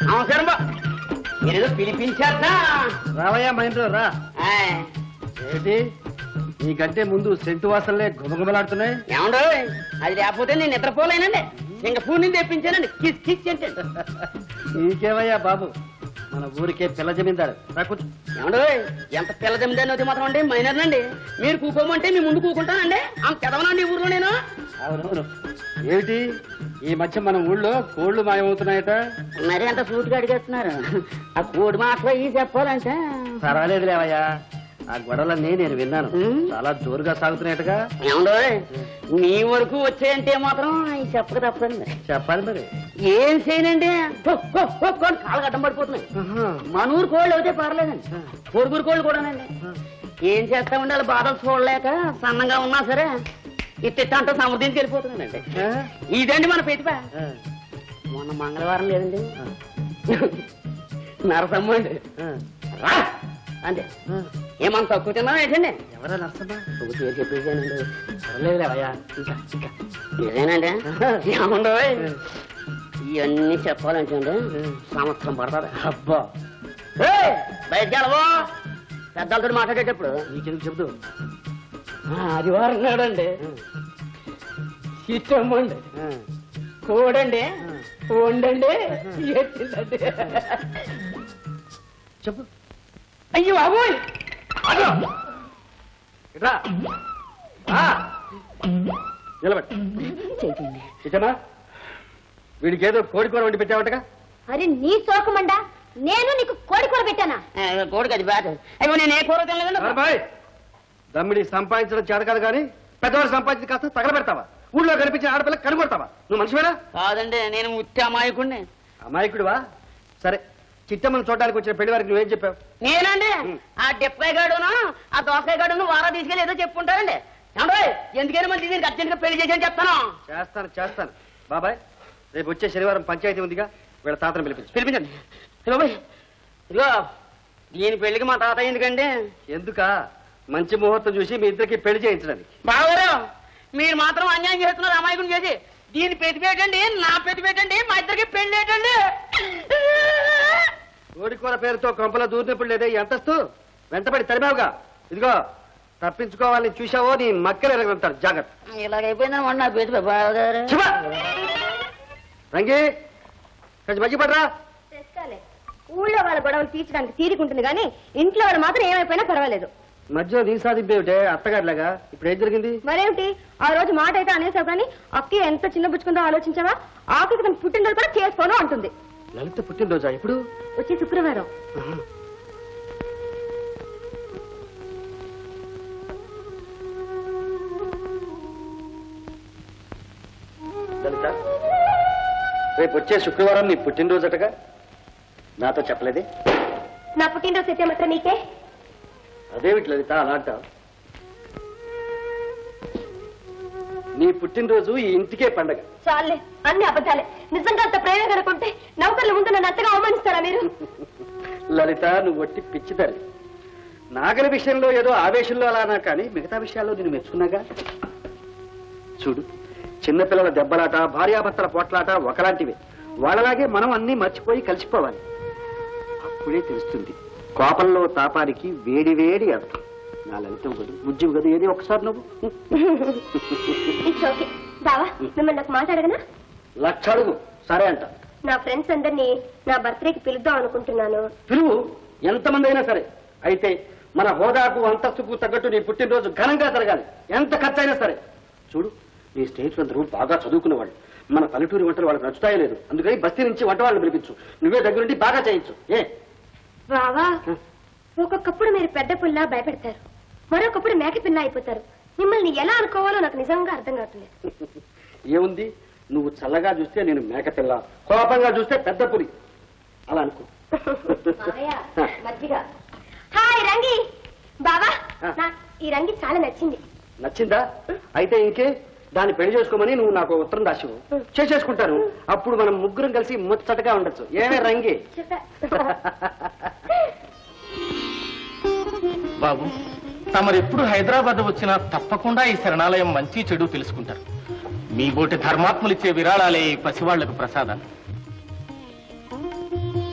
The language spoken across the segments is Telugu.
నమస్కారం బా మీరేదో పిలిపించారా రావయ్యా మా ఇంట్లో రా ఏంటి నీకంటే ముందు సెంటు వాసనలే గుమగుమలాడుతున్నాయి ఏమండో అది లేకపోతే నేను నిద్రపోలేనండి సింగపూర్ నుంచి తెప్పించానండి కిస్ కిస్ అంటే నీకేవయ్యా బాబు మన ఊరికే పిల్ల జమీందారు రా కూర్చో ఏమండో ఎంత పిల్ల జమిదానో మాత్రం అండి మైనర్ నండి మీరు కూకోమంటే మీ ముందు కూకుంటానండి అంత పెదవనండి ఈ ఊర్లో నేను అవునవును ఏమిటి ఈ మధ్య మన ఊళ్ళో కోళ్లు మాయమవుతున్నాయట మరి అంత సూటిగా అడిగేస్తున్నారు ఆ కోడి మాటలో ఈ చెప్పాలంటే పర్వాలేదు లేవయ్యా ఆ గొడవలన్నీ నేను విన్నాను ఉమ్. చాలా జోరుగా సాగుతున్నాయటగా ఏమండో మీ వరకు వచ్చాయంటే మాత్రం ఈ చెప్పక తప్పదండి చెప్పాలి మరి ఏం చేయనండి హో, హో, హో, కోడి కాళ్ళు గడ్డం పడిపోతున్నాయి ఆహా. మన ఊరు కోళ్ళు అయితే పర్లేదండి పొరుగురు కోళ్ళు కూడానండి ఏం చేస్తా ఉండాలి బాధలు చూడలేక సన్నంగా ఉన్నా సరే ఇట్ట అంటూ సమృద్ధించి వెళ్ళిపోతున్నానండి ఆ? ఇదండి మన ప్రతిభ ఆ. మొన్న మంగళవారం లేదండి నరసమ్మ అండి ఆ. రా అంతే ఆ. ఏమన్నా తక్కువ తిన్నా ఏంటండి ఎవరా నష్టమా ఒక పేరు చెప్పేసానండి పర్లేదు లేవయ్యా ఇంకా ఇంకా ఇదేనండి ఏముండో ఇవన్నీ చెప్పాలంటే అండి సంవత్సరం పడుతుంది అబ్బా ఏయ్, బయటికి వెళ్ళవో పెద్దలతో మాట్లాడేటప్పుడు నీకెందుకు చెబుతూ ఆదివారం నాడండి చిట్టమ్మండి ఆ. కోడండి ఆ. వండండి ఎత్తిందండి చెప్పు అయ్యో బాబోయ్ ఇట్రా రా. నిలబడి చేయండి ఇటమా వీడికి ఏదో కోడి కూర వండి పెట్టావటగా అరే నీ సోకమండా నేను నీకు కోడి కూర పెట్టానా కోడికి అది బ్యాట్ అయ్యో నేను ఏ కూర తినలేదండి బాయ్ దమ్మిడి సంపాదించడం చేత కాదు కానీ పెద్దవాడు సంపాదించి కాస్త తగలబెడతావా ఊళ్ళో కనిపించిన ఆడపిల్ల కనుగొడతావా నువ్వు మనిషివేనా కాదండి నేను ఉత్తి అమాయకుడిని అమాయకుడివా సరే చిట్టమ్మను చూడడానికి వచ్చిన పెళ్లి వారికి నువ్వేం చెప్పావు నేనండి ఉం. ఆ డిప్పకాయ గాడును ఆ దోసకాయ గాడును వారా తీసుకెళ్ళి ఏదో చెప్పుకుంటారండి ఏమండో ఎందుకైనా మంచి దీనికి అర్జెంట్ గా పెళ్లి చేసి చెప్తాను చేస్తాను చేస్తాను బాబాయ్ రేపు వచ్చే శనివారం పంచాయతీ ఉందిగా వీళ్ళ తాతను పిలిపించు పిలిపించండి ఇదిగో పోయ్. ఇదిగో దీని పెళ్లికి మా తాత ఎందుకండి ఎందుక మంచి ముహూర్తం చూసి మీ ఇద్దరికి పెళ్లి చేయించడానికి బావగారు మీరు మాత్రం అన్యాయం చేస్తున్నారు అమాయకుని చేసి దీని పెట్టి పెట్టండి నా పెట్టి పెట్టండి మా ఇద్దరికి పెళ్లి ఏంటండి కోడికూర పేరుతో కొంపలో దూరినప్పుడు లేదే ఈ అంతస్తు వెంటబడి తరిమావుగా ఇదిగో తప్పించుకోవాలని చూశావో నీ మక్కలు ఎరగలుగుతారు జాగ్రత్త ఇలాగైపోయిందని నా పెట్టి బావగారు శివ! రంగి కొంచెం మగ్గి పడరా తెస్తాలే ఊళ్ళో వాళ్ళ గొడవలు తీర్చడానికి తీరికుంటుంది కానీ ఇంట్లో వాళ్ళు మాత్రం ఏమైపోయినా పర్వాలేదు మధ్యలో నీ సాధింపేమిటే అత్తగారిలాగా ఇప్పుడు ఏం జరిగింది మరేమిటి ఆ రోజు మాట అయితే అనేసావు కానీ అక్కి ఎంత చిన్న పుచ్చుకుందో ఆలోచించావా ఆఖరికి తన పుట్టినరోజు కూడా చేసుకోను అంటుంది లలిత పుట్టినరోజా ఇప్పుడు వచ్చే శుక్రవారం లలిత రేపు వచ్చే శుక్రవారం నీ పుట్టినరోజటగా నాతో చెప్పలేదే నా పుట్టినరోజు అయితే మాత్రం నీకే అదేమిటి లలిత అలా అంటావు నీ పుట్టినరోజు ఈ ఇంటికే పండగ చాలే అన్ని అబద్ధాలే నిజంగా అంత ప్రేమ కనుకుంటే నౌకర్ల ముందు నన్ను అంతగా అవమానిస్తారా మీరు లలిత నువ్వు వట్టి పిచ్చి తల్లి నాగలి విషయంలో ఏదో ఆవేశంలో అలానా కానీ మిగతా విషయాల్లో నేను మెచ్చుకున్నాగా చూడు చిన్నపిల్లల దెబ్బలాట భార్యాభర్తల పోట్లాట ఒకలాంటివే వాళ్ళలాగే మనం అన్ని మర్చిపోయి కలిసిపోవాలి అప్పుడే తెలుస్తుంది కోపంలో తాపానికి వేడి వేడి అర్థం నా లలితం గదు ఉద్యమ గదు ఏది ఒకసారి నువ్వు ఇట్స్ ఓకే బావా మిమ్మల్ని నాకు మాట్లాడగనా లక్ష అడుగు సరే అంట నా ఫ్రెండ్స్ అందరినీ నా బర్త్డేకి పిలుద్దాం అనుకుంటున్నాను పిలువు ఎంతమంది అయినా సరే అయితే మన హోదాకు అంతస్తుకు తగ్గట్టు నీ పుట్టినరోజు ఘనంగా జరగాలి ఎంత ఖర్చు అయినా సరే చూడు నీ స్నేహితులందరూ బాగా చదువుకున్న వాళ్ళు మన పల్లెటూరి వంటలు వాళ్ళకి నచ్చుతాయో లేదు అందుకని బస్తీ నుంచి వంట వాళ్ళని పిలిపించు నువ్వే దగ్గరుండి బాగా చేయించు ఏ బావా ఒక్కొక్కప్పుడు మీరు పెద్ద పుల్లా భయపెడతారు మరొకప్పుడు మేక పిల్ల అయిపోతారు మిమ్మల్ని ఎలా అనుకోవాలో నాకు నిజంగా అర్థం కావట్లేదు ఏముంది నువ్వు చల్లగా చూస్తే నేను మేకపిల్ల కోపంగా చూస్తే పెద్ద పులి అలా అనుకో మజ్జిగ హాయ్ రంగి బావా ఆ. నాకు ఈ రంగి చాలా నచ్చింది నచ్చిందా అయితే ఇంకే దాన్ని పెళ్లి చేసుకోమని నువ్వు నాకు ఉత్తరం రాసివు చేసేసుకుంటాను అప్పుడు మనం ముగ్గురం కలిసి ముచ్చటగా ఉండొచ్చు ఏమే రంగి చెప్పా బాబు తమరెప్పుడు హైదరాబాద్ వచ్చినా తప్పకుండా ఈ శరణాలయం మంచి చెడు తెలుసుకుంటారు మీ బోటి ధర్మాత్ములిచ్చే విరాళాలే ఈ పసివాళ్లకు ప్రసాదాలు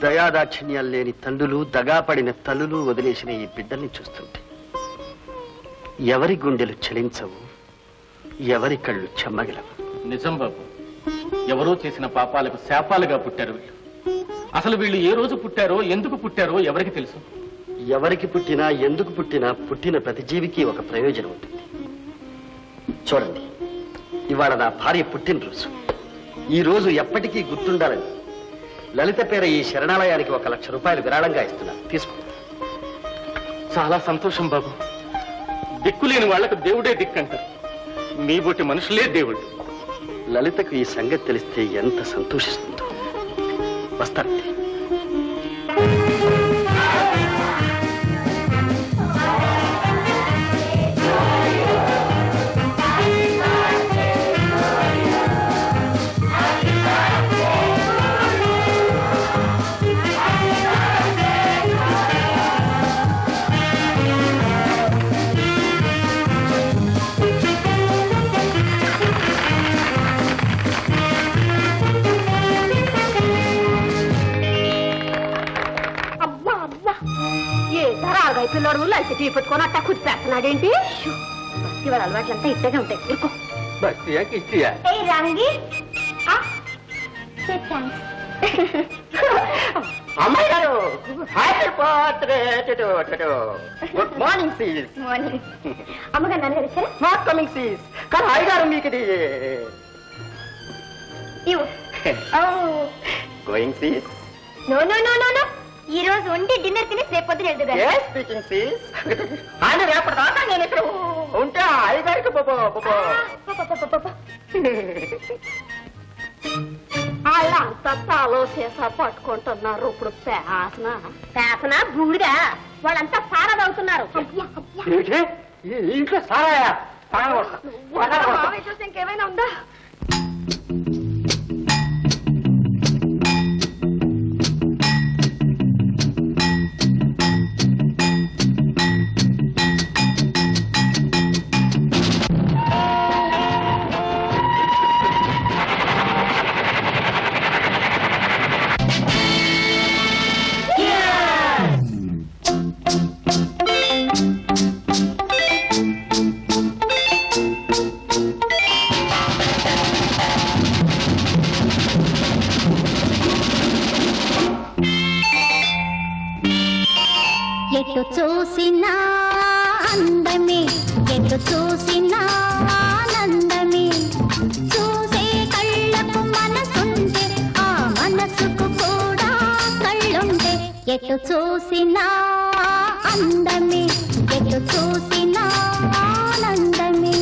దయాదాక్షిణ్యాలు లేని తండ్రులు దగాపడిన తల్లులు వదిలేసిన ఈ బిడ్డల్ని చూస్తుంటే ఎవరి గుండెలు చలించవు ఎవరి కళ్ళు చెమ్మగిలవు నిజం బాబు ఎవరో చేసిన పాపాలకు శాపాలుగా పుట్టారు వీళ్ళు అసలు వీళ్ళు ఏ రోజు పుట్టారో ఎందుకు పుట్టారో ఎవరికి తెలుసు ఎవరికి పుట్టినా ఎందుకు పుట్టినా పుట్టిన ప్రతి జీవికి ఒక ప్రయోజనం ఉంటుంది చూడండి ఇవాళ నా భార్య పుట్టినరోజు ఈ రోజు ఎప్పటికీ గుర్తుండాలని లలిత పేర ఈ శరణాలయానికి ఒక లక్ష రూపాయలు విరాళంగా ఇస్తున్నారు తీసుకో చాలా సంతోషం బాబు దిక్కులేని వాళ్ళకు దేవుడే దిక్కంటారు మీ బొట్టి మనుషులే దేవుళ్ళు లలితకు ఈ సంగతి తెలిస్తే ఎంత సంతోషిస్తుందో వస్తానండి అబ్బా అబ్బా ఏ రాగాయ పిల్లడు లలిత టీ పెట్టుకొని అట్టా కుదిపేస్తున్నాడేంటి ఇవాళ అలవాట్లంతా ఇట్టగా ఉంటాయి ఊరుకో ఏ రంగి ఆ, say thanks. అమ్మాయి గారు happy birthday good morning sis morning అమ్మగారు నాన్నగారు వచ్చారా నాట్ కమింగ్ సీస్ కానీ హాయ్ గారు మీకు ఇది ఇవ్వు going sis no no no no no ఈ రోజు ఉండి డిన్నర్ తిని రేపు పొద్దున వెళ్దు గాని. స్పీకింగ్ సీస్ ఆయన రేపటి దాకా నేను ఇక్కడ ఉంటే హాయ్ గారికి ఆ, పో, పో, పో, పో, పో. వాళ్ళంతా తలో చేసా పట్టుకుంటున్నారు ఇప్పుడు పేసన పేసన బూడిగా వాళ్ళంతా సారా తాగుతున్నారు ఇంట్లో సారాయా మామయ్య చూస్తే ఇంకేమైనా ఉందా ఎటు చూసినా అందమే ఎటు చూసినా ఆనందమే చూసే కళ్ళకు మనసుంటే ఆ మనసుకు కూడా కళ్ళుంటే ఎటు చూసినా అందమే ఎటు చూసినా ఆనందమే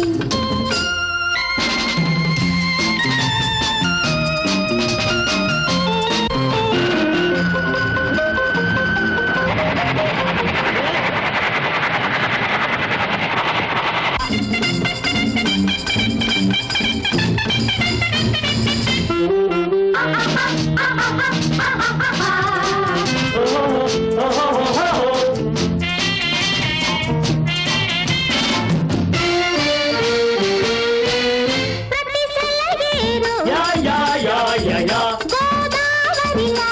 ప్రతి సెలయేరు గోదావరిలా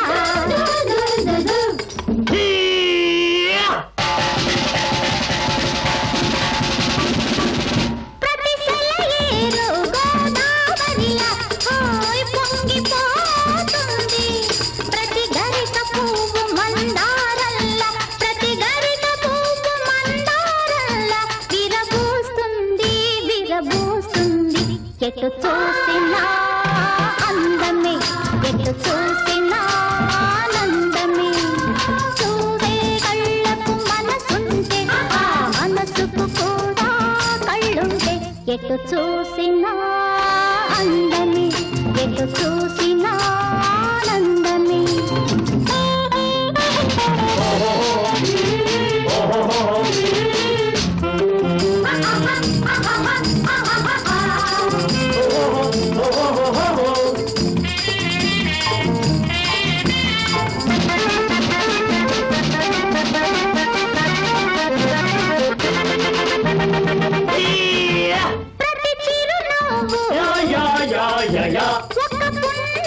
ప్రతి సెలయేరు గోదావరిలా హాయ్ పొంగిపోతుంది ప్రతి గరిక పువ్వు మందారల్లా ప్రతి గరిక పువ్వు మందారల్లా విరబూస్తుంది విరబూస్తుంది ఎటు చూసినా అందమే ఎటు చూసినా ఆనందమే చూడే కళ్ళకు మనసుంటే ఆ మనసుకు కూడా కళ్ళుంటే ఎటు చూసినా అందమే ఎటు చూసినా ఆనందమే ప్రతి చిరునవ్వు ఒక పుణ్య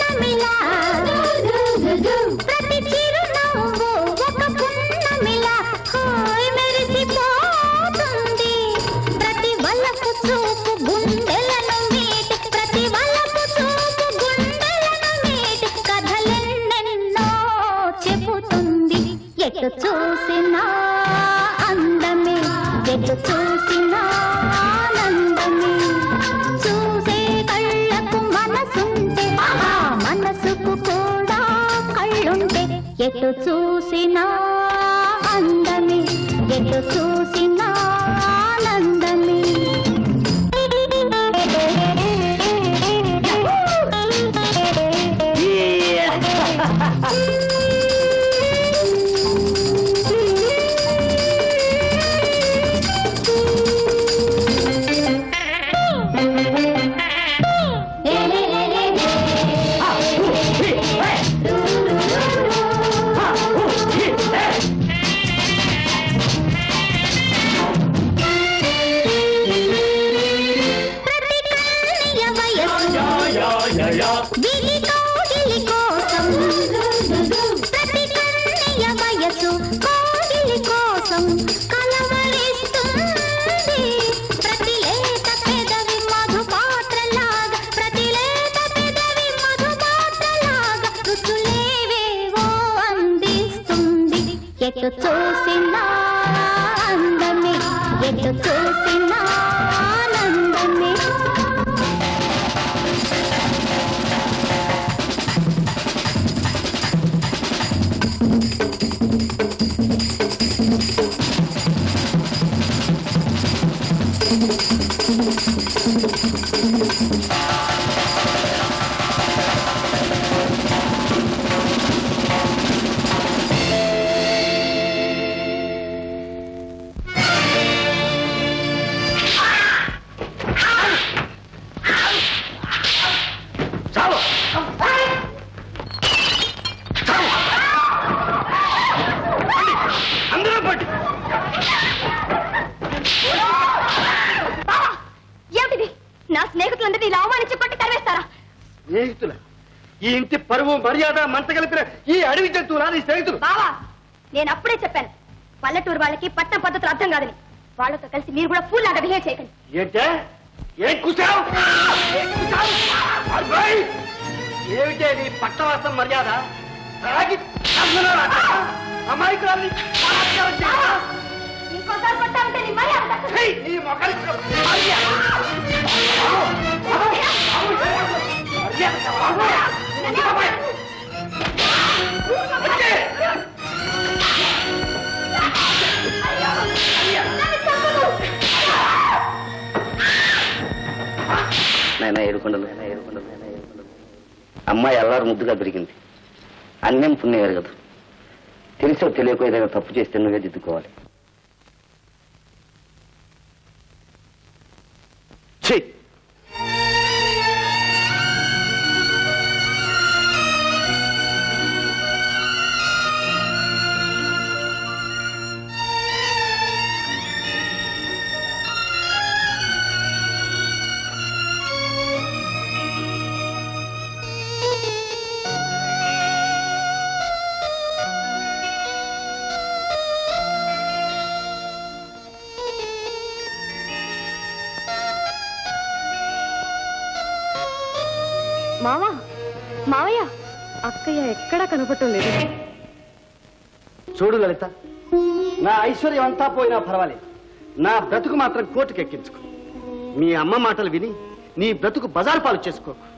ఎటు చూసినా అందమే ఎటు చూసినా ఆనందమే చూసే కళ్ళకు మనసుంటే ఆ మనసుకు కూడా కళ్ళుంటే ఎటు చూసినా అందమే ఎటు చూసినా ఆనందమే ప్రతి కన్య వయసు విలి కోగిలి కోసం ప్రతి కన్య వయసు కోగిలి కోసం కలవరిస్తుంది ప్రతి లేత పెదవి మధు పాత్రలాగా ప్రతి లేత పెదవి మధు పాత్రలాగా రుచులేవేవో అందిస్తుంది ఎటు చూసినా అందమే ఎటు చూసినా ఆనందమే చాలు చాలు అందరూ పట్టి ఏమిటిది నా స్నేహితులందరినీ ఇలా అవమానించి కొట్టి తరివేస్తారా స్నేహితుల ఈ ఇంటి పరువు మర్యాద మంట కలిపిన ఈ అడవి జంతువులా నీ స్నేహితులు బావా నేను అప్పుడే చెప్పాను పల్లెటూరు వాళ్ళకి పట్టణ పద్ధతులు అర్థం కాదని వాళ్ళతో కలిసి మీరు కూడా ఫుల్ లాగా బిహేవ్ చేయకండి ఏంటే ఏం కూసావు ఏమిటే నీ పట్టవాసం మర్యాద తాగి చందనాలాట? అమాయకురాల్ని బలాత్కారం చేయరా? ఇంకోసారి కొట్టాలంటే నీ మర్యాద దక్కదు. ఛీ, నీ మొఖానికి మర్యాద. మర్యాద. వచ్చే. నాయన ఏడుకొండలు నాయన ఏడుకొండలు నాయన ఏడుకొండలు అమ్మాయి అల్లారు ముద్దుగా పెరిగింది అన్యం పుణ్యం ఎరగదు తెలిసో తెలియకో ఏదైనా తప్పు చేస్తే నువ్వే దిద్దుకోవాలి ఛీ మావా మావయ్య అక్కయ్య ఎక్కడా కనపడటం లేదు చూడు లలిత నా ఐశ్వర్యం అంతా పోయినా పర్వాలేదు నా బ్రతుకు మాత్రం కోర్టుకు ఎక్కించుకో మీ అమ్మ మాటలు విని నీ బ్రతుకు బజారు పాలు చేసుకో